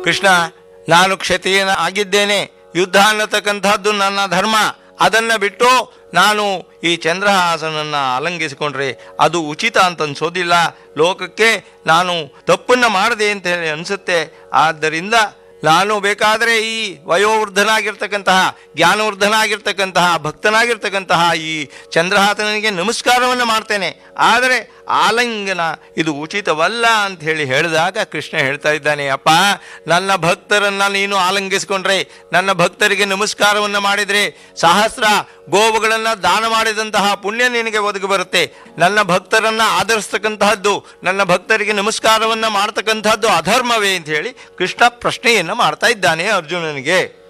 ಕೃಷ್ಣ ನಾನು ಕ್ಷತ್ರಿಯನ ಆಗಿದ್ದೇನೆ ಯುದ್ಧ ಅನ್ನತಕ್ಕಂಥದ್ದು ನನ್ನ ಧರ್ಮ ಅದನ್ನ ಬಿಟ್ಟು ನಾನು ಈ ಚಂದ್ರಹಾಸನನ್ನ ಅಲಂಗಿಸಿಕೊಂಡ್ರೆ ಅದು ಉಚಿತ ಅಂತ ಅನ್ಸೋದಿಲ್ಲ ಲೋಕಕ್ಕೆ ನಾನು ತಪ್ಪನ್ನ ಮಾಡದೆ ಅಂತ ಹೇಳಿ ಅನಿಸುತ್ತೆ ಆದ್ದರಿಂದ ನಾನು ಬೇಕಾದರೆ ಈ ವಯೋವೃದ್ಧನಾಗಿರ್ತಕ್ಕಂತಹ ಜ್ಞಾನವೃದ್ಧನಾಗಿರ್ತಕ್ಕಂತಹ ಭಕ್ತನಾಗಿರ್ತಕ್ಕಂತಹ ಈ ಚಂದ್ರಹಾಸನಿಗೆ ನಮಸ್ಕಾರವನ್ನು ಮಾಡ್ತೇನೆ ಆದರೆ ಆಲಿಂಗನ ಇದು ಉಚಿತವಲ್ಲ ಅಂತ ಹೇಳಿ ಹೇಳಿದಾಗ ಕೃಷ್ಣ ಹೇಳ್ತಾ ಇದ್ದಾನೆ ಅಪ್ಪ ನನ್ನ ಭಕ್ತರನ್ನ ನೀನು ಆಲಂಗಿಸಿಕೊಂಡ್ರೆ ನನ್ನ ಭಕ್ತರಿಗೆ ನಮಸ್ಕಾರವನ್ನು ಮಾಡಿದರೆ ಸಹಸ್ರ ಗೋವುಗಳನ್ನು ದಾನ ಮಾಡಿದಂತಹ ಪುಣ್ಯ ನಿನಗೆ ಒದಗಿ ಬರುತ್ತೆ ನನ್ನ ಭಕ್ತರನ್ನ ಆಧರಿಸ್ತಕ್ಕಂತಹದ್ದು ನನ್ನ ಭಕ್ತರಿಗೆ ನಮಸ್ಕಾರವನ್ನ ಮಾಡ್ತಕ್ಕಂಥದ್ದು ಅಧರ್ಮವೇ ಅಂತ ಹೇಳಿ ಕೃಷ್ಣ ಪ್ರಶ್ನೆಯನ್ನು ಮಾಡ್ತಾ ಇದ್ದಾನೆ ಅರ್ಜುನನಿಗೆ